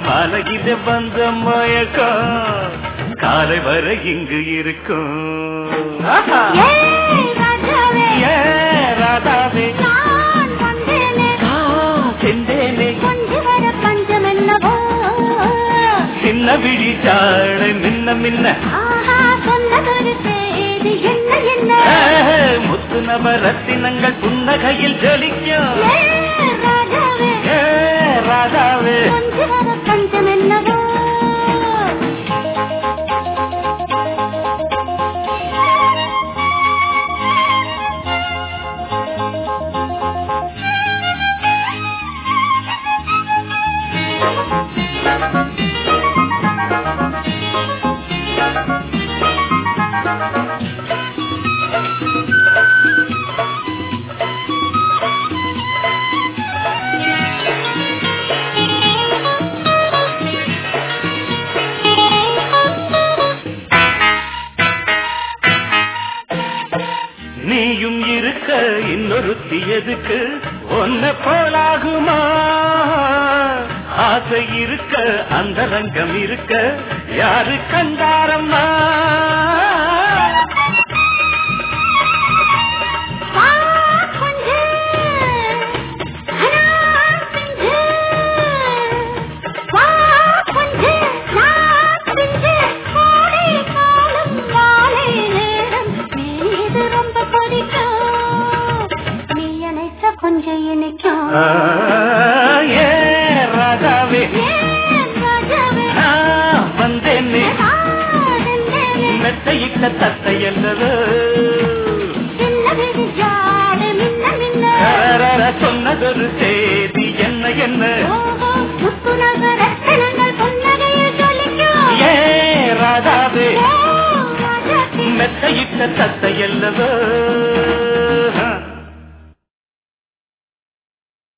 மாலகித வந்த மயக்கம் காலை வரை இங்கு இருக்கும் ஆஹா. ஏய் ராஜாவே ஏ ராதாவே நான் வந்தேனே கா செந்தேனே கொஞ்சி வர பஞ்சம் என்னவோ சின்ன விழி சாழ மின்ன மின்ன ஆஹா சொன்னதொரு செய்தி என்ன என்ன ஏ, முத்து நவரத்தினங்கள் புன்னகையில் ஜொலிக்கும் ஏய் ராஜாவே ஏ ராதாவே கொஞ்சி வர பஞ்சம் என்னவோ நீயும் இருக்க இன்னொருத்தி எதுக்கு ஒன்ன போலாகுமா ஆசை இருக்க அந்த ரங்கம் இருக்க யாரு கண்டாரம்மா வா கொஞ்சு அனா பிஞ்சு வா கொஞ்சு நான் பிஞ்சு கோடை காலம் மாலை நேரம் மீது ரொம்ப பிடிக்கும் நீ அணைத்த கொஞ்சம் இனிக்கும் ஆ, ஏ ராதாவே ஏன் ராஜாவே நான் வந்தேனே ஆடந்தேனே மெத்தையிட்ட தத்தை என்னது சின்ன விழிஜாடு மின்ன மின்ன கரர சொன்னதொரு செய்தி என்ன என்ன ஓஹோ முத்து நகரத்தனங்கள் புன்னகையில் ஜொலிக்கும் ஏ ராதாவே ஓ ராஜாத்தி மெத்தையிட்ட தத்தை அல்லவோ